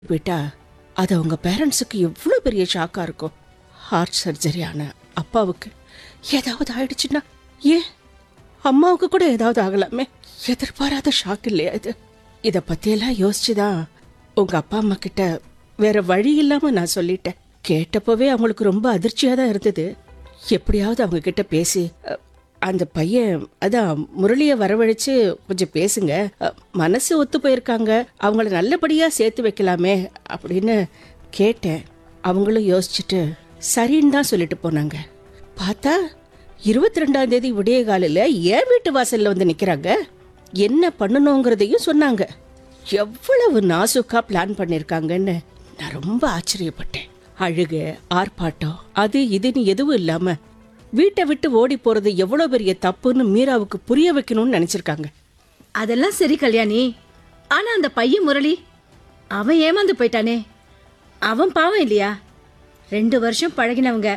போயிட்டா அது அவங்க பேரண்ட்ஸுக்கு எவ்வளோ பெரிய ஷாக்காக இருக்கும் ஹார்ட் சர்ஜரி ஆன அப்பாவுக்கு ஏதாவது ஆயிடுச்சுன்னா ஏன் அம்மாவுக்கு கூட ஏதாவது ஆகலாமே எதிர்பாராத ஷாக் இல்லையா இது இதை பற்றியெல்லாம் யோசிச்சு தான் உங்கள் அப்பா அம்மா கிட்ட வேற வழி இல்லாமல் நான் சொல்லிட்டேன் கேட்டப்பவே அவங்களுக்கு ரொம்ப அதிர்ச்சியாக தான் இருந்தது எப்படியாவது அவங்க கிட்ட பேசி அ, அந்த பையன் அதான் முரளியை வரவழைச்சு கொஞ்சம் பேசுங்க அ, மனசு ஒத்து போயிருக்காங்க அவங்கள நல்லபடியாக சேர்த்து வைக்கலாமே அப்படின்னு கேட்டேன் அவங்களும் யோசிச்சுட்டு சரின்னு தான் சொல்லிட்டு போனாங்க பார்த்தா இருபத்தி ரெண்டாம் தேதி விடிய காலையில் என் வீட்டு வாசல்ல வந்து நிற்கிறாங்க என்ன பண்ணணுங்கிறதையும் சொன்னாங்க எவ்வளவு நாசுக்கா பிளான் பண்ணியிருக்காங்கன்னு நான் ரொம்ப ஆச்சரியப்பட்டேன் அழுக ஆர்ப்பாட்டம் அது இதுன்னு எதுவும் இல்லாம வீட்டை விட்டு ஓடி போறது எவ்வளவு பெரிய தப்புன்னு மீராவுக்கு புரிய வைக்கணும்னு நினைச்சிருக்காங்க அதெல்லாம் சரி கல்யாணி ஆனா அந்த பையன் முரளி அவன் ஏமாந்து போயிட்டானே அவன் பாவம் இல்லையா ரெண்டு வருஷம் பழகினவங்க